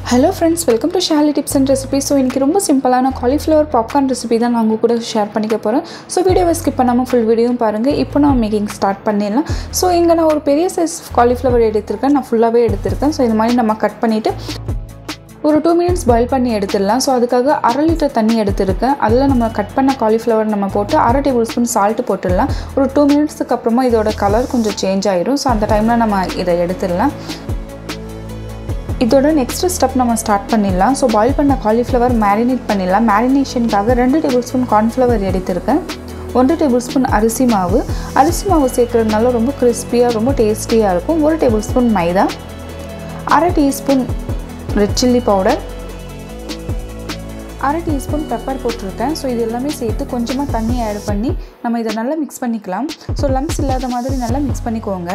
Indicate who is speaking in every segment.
Speaker 1: hello friends welcome to Shali tips and recipe so இன்றைக்கி ரொம்ப சிம்பிளான காலிஃப்ளவர் பாப்கார்ன் ரெசிபி தான் நான் உங்கள் கூட ஷேர் பண்ணிக்க போகிறேன் ஸோ வீடியோவை ஸ்கிப் பண்ணாமல் ஃபுல் வீடியோவும் பாருங்கள் இப்போ நான் மேக்கிங் ஸ்டார்ட் பண்ணிடலாம் ஸோ இங்கே நான் ஒரு பெரிய சைஸ் காலிஃப்ளவர் எடுத்திருக்கேன் நான் ஃபுல்லாகவே எடுத்திருக்கேன் ஸோ இந்த மாதிரி நம்ம கட் பண்ணிவிட்டு ஒரு டூ மினிட்ஸ் பாயில் பண்ணி எடுத்துடலாம் ஸோ அதுக்காக அரை லிட்டர் தண்ணி எடுத்திருக்கேன் அதில் நம்ம கட் பண்ண காலிஃப்ளவர் நம்ம போட்டு அரை டேபிள் ஸ்பூன் சால்ட்டு போட்டுடலாம் ஒரு டூ மினிட்ஸுக்கு அப்புறமா இதோட கலர் கொஞ்சம் சேஞ்ச் ஆயிரும் ஸோ அந்த டைமில் நம்ம இதை எடுத்துடலாம் இதோட நெக்ஸ்ட் ஸ்டெப் நம்ம ஸ்டார்ட் பண்ணிடலாம் ஸோ பாயில் பண்ண காலிஃப்ளவர் மேரினேட் பண்ணிடலாம் மேரினேஷனுக்காக ரெண்டு டேபிள் ஸ்பூன் கார்ன்ஃப்ளவர் எடுத்திருக்கேன் ஒன்று டேபிள் ஸ்பூன் அரிசி மாவு அரிசி மாவு சேர்க்குறதுனால ரொம்ப கிறிஸ்பியாக ரொம்ப டேஸ்டியாக இருக்கும் ஒரு டேபிள் ஸ்பூன் மைதா அரை டீஸ்பூன் ரெட் சில்லி பவுடர் அரை டீஸ்பூன் பெப்பர் போட்டிருக்கேன் ஸோ இது எல்லாமே சேர்த்து கொஞ்சமாக தண்ணி ஆட் பண்ணி நம்ம இதை நல்லா மிக்ஸ் பண்ணிக்கலாம் ஸோ லம்ஸ் இல்லாத மாதிரி நல்லா மிக்ஸ் பண்ணிக்கோங்க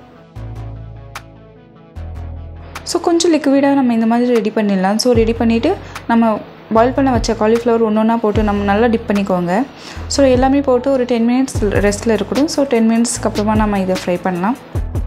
Speaker 1: ஸோ கொஞ்சம் லிக்விடாக நம்ம இந்த மாதிரி ரெடி பண்ணிடலாம் ஸோ ரெடி பண்ணிவிட்டு நம்ம பாயில் பண்ண வச்ச காலிஃப்ளவர் ஒன்று ஒன்றா போட்டு நம்ம நல்லா டிப் பண்ணிக்கோங்க ஸோ எல்லாமே போட்டு ஒரு டென் மினிட்ஸ் ரெஸ்ட்டில் இருக்கட்டும் ஸோ டென் மினிட்ஸ்க்கு அப்புறமா நம்ம இதை ஃப்ரை பண்ணலாம்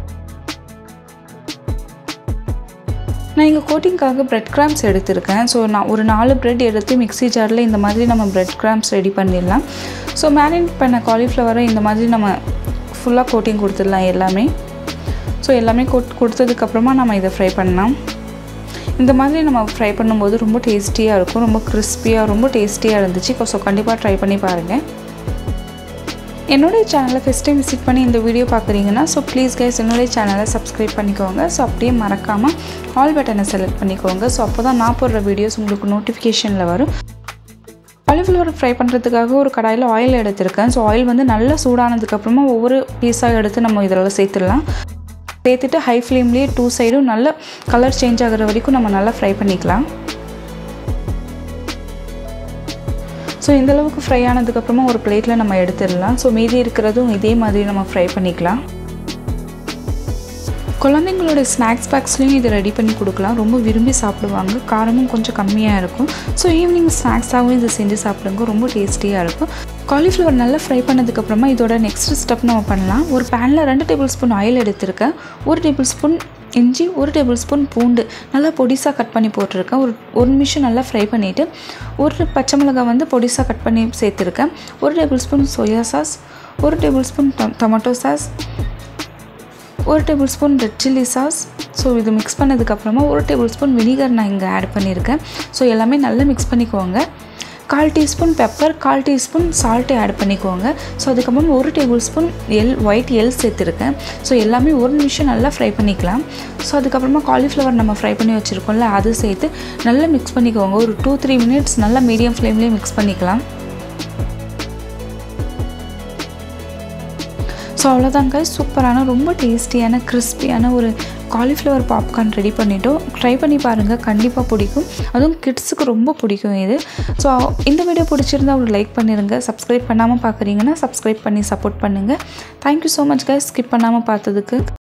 Speaker 1: நான் இங்கே கோட்டிங்காக ப்ரெட் கிராம்ஸ் எடுத்திருக்கேன் ஸோ நான் ஒரு நாலு ப்ரெட் எடுத்து மிக்ஸி ஜாரில் இந்த மாதிரி நம்ம ப்ரெட் கிராம்ஸ் ரெடி பண்ணிடலாம் ஸோ மேரினேட் பண்ண காலிஃப்ளவரை இந்த மாதிரி நம்ம ஃபுல்லாக கோட்டிங் கொடுத்துடலாம் எல்லாமே ஸோ எல்லாமே கொட் கொடுத்ததுக்கப்புறமா நம்ம இதை ஃப்ரை பண்ணலாம் இந்த மாதிரி நம்ம ஃப்ரை பண்ணும்போது ரொம்ப டேஸ்டியாக இருக்கும் ரொம்ப கிறிஸ்பியாக ரொம்ப டேஸ்டியாக இருந்துச்சு ஸோ கண்டிப்பாக ட்ரை பண்ணி பாருங்கள் என்னுடைய சேனலை ஃபஸ்ட் டைம் விசிட் பண்ணி இந்த வீடியோ பார்க்குறீங்கன்னா ஸோ ப்ளீஸ் கைஸ் என்னுடைய சேனலை சப்ஸ்கிரைப் பண்ணிக்கோங்க ஸோ அப்படியே மறக்காமல் ஆல் பட்டனை செலக்ட் பண்ணிக்கோங்க ஸோ அப்போ தான் நான் போடுற வீடியோஸ் உங்களுக்கு நோட்டிஃபிகேஷனில் வரும் காலிஃப்ளவர் ஃப்ரை பண்ணுறதுக்காக ஒரு கடாயில் ஆயில் எடுத்திருக்கேன் ஸோ ஆயில் வந்து நல்லா சூடானதுக்கப்புறமா ஒவ்வொரு பீஸாக எடுத்து நம்ம இதில் சேர்த்துடலாம் சேர்த்துட்டு ஹை ஃப்ளேம்லேயே டூ சைடும் நல்ல கலர் சேஞ்ச் ஆகிற வரைக்கும் நம்ம நல்லா ஃப்ரை பண்ணிக்கலாம் ஸோ இந்தளவுக்கு ஃப்ரை ஆனதுக்கப்புறமா ஒரு பிளேட்டில் நம்ம எடுத்துடலாம் ஸோ மீதி இருக்கிறதும் இதே மாதிரி நம்ம ஃப்ரை பண்ணிக்கலாம் குழந்தைங்களோட ஸ்நாக்ஸ் பேக்ஸ்லேயும் இதை ரெடி பண்ணி கொடுக்கலாம் ரொம்ப விரும்பி சாப்பிடுவாங்க காரமும் கொஞ்சம் கம்மியாக இருக்கும் ஸோ ஈவினிங் ஸ்நாக்ஸாகவும் இதை செஞ்சு சாப்பிடுங்க ரொம்ப டேஸ்டியாக இருக்கும் காலிஃப்ளவர் நல்லா ஃப்ரை பண்ணதுக்கப்புறமா இதோட நெக்ஸ்ட் ஸ்டெப் நம்ம பண்ணலாம் ஒரு பேனில் ரெண்டு டேபிள் ஸ்பூன் ஆயில் எடுத்திருக்கேன் ஒரு டேபிள் ஸ்பூன் இஞ்சி ஒரு டேபிள் ஸ்பூன் பூண்டு நல்லா பொடிசாக கட் பண்ணி போட்டிருக்கேன் ஒரு ஒரு நிமிஷம் நல்லா ஃப்ரை பண்ணிவிட்டு ஒரு பச்சை மிளகாய் வந்து பொடிசாக கட் பண்ணி சேர்த்துருக்கேன் ஒரு டேபிள் ஸ்பூன் சோயா சாஸ் ஒரு டேபிள் ஸ்பூன் டொமேட்டோ சாஸ் ஒரு tablespoon red chilli sauce so இது மிக்ஸ் பண்ணதுக்கப்புறமா ஒரு டேபிள் ஸ்பூன் வினிகர் நான் இங்கே ஆட் பண்ணியிருக்கேன் ஸோ எல்லாமே நல்லா மிக்ஸ் பண்ணிக்கோங்க கால் டீஸ்பூன் பெப்பர் கால் டீஸ்பூன் சால்ட்டு ஆட் பண்ணிக்கோங்க ஸோ அதுக்கப்புறம் ஒரு டேபிள் ஸ்பூன் எல் ஒயிட் எல் சேர்த்துருக்கேன் ஸோ எல்லாமே ஒரு நிமிஷம் நல்லா ஃப்ரை பண்ணிக்கலாம் ஸோ அதுக்கப்புறமா காலிஃப்ளவர் நம்ம ஃப்ரை பண்ணி வச்சுருக்கோம்ல அது சேர்த்து நல்லா மிக்ஸ் பண்ணிக்கோங்க ஒரு டூ த்ரீ மினிட்ஸ் நல்லா மீடியம் ஃப்ளேம்லேயே மிக்ஸ் பண்ணிக்கலாம் ஸோ அவ்வளோதாங்க சூப்பரான ரொம்ப டேஸ்டியான கிறிஸ்பியான ஒரு காலிஃப்ளவர் பாப்கார்ன் ரெடி பண்ணிட்டோம் ட்ரை பண்ணி பாருங்கள் கண்டிப்பாக பிடிக்கும் அதுவும் கிட்ஸுக்கு ரொம்ப பிடிக்கும் இது ஸோ இந்த வீடியோ பிடிச்சிருந்தா ஒரு லைக் பண்ணிடுங்க சப்ஸ்கிரைப் பண்ணாமல் பார்க்குறீங்கன்னா சப்ஸ்கிரைப் பண்ணி சப்போர்ட் பண்ணுங்கள் thank you so much guys skip பண்ணாமல் பார்த்ததுக்கு